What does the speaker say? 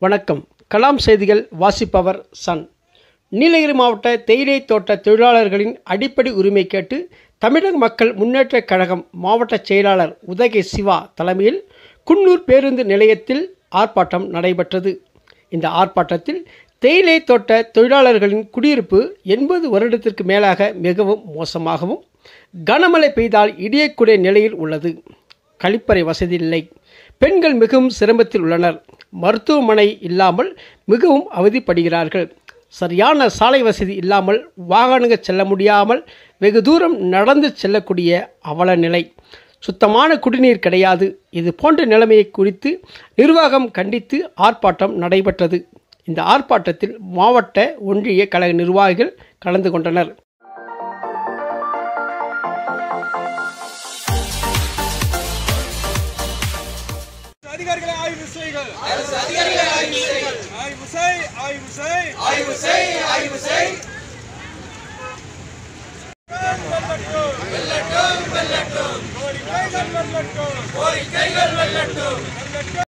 வணக்கம் கலாம் செய்திகள் வாசிப்பவர் சன் நீலகிரி மாவட்ட தேயிலை தோட்ட தொழிலாளர்களின் அடிப்படை உரிமை கேட்டு தமிழக மக்கள் முன்னேற்றக் கழகம் மாவட்ட செயலாளர் உதகை சிவா தலைமையில் குன்னூர் பேருந்து நிலையத்தில் ஆர்ப்பாட்டம் நடைபெற்றது இந்த ஆர்ப்பாட்டத்தில் தேயிலை தோட்ட தொழிலாளர்களின் குடியிருப்பு எண்பது வருடத்திற்கு மேலாக மிகவும் மோசமாகவும் கனமழை பெய்தால் இடியக்கூடிய நிலையில் உள்ளது கழிப்பறை வசதி இல்லை பெண்கள் மிகவும் சிரமத்தில் உள்ளனர் மருத்துவமனை இல்லாமல் மிகவும் அவதிப்படுகிறார்கள் சரியான சாலை வசதி இல்லாமல் வாகனங்கள் செல்ல முடியாமல் வெகு தூரம் நடந்து செல்லக்கூடிய அவல நிலை சுத்தமான குடிநீர் கிடையாது இது போன்ற நிலைமையை குறித்து நிர்வாகம் கண்டித்து ஆர்ப்பாட்டம் நடைபெற்றது இந்த ஆர்ப்பாட்டத்தில் மாவட்ட ஒன்றிய கழக நிர்வாகிகள் கலந்து கொண்டனர் அதிகாரிகளை ஆய்வு செய்கள் அரசு அதிகாரிகளை ஆய்வு செய்கள் ஆய்வு செய் ஆய்வு செய் ஆய்வு செய் ஆய்வு செய் வெல்லட்டும் வெல்லட்டும் வெல்லட்டும் கோரிக்கைகள் வெல்லட்டும் கோரிக்கைகள் வெல்லட்டும் வெல்லட்டும்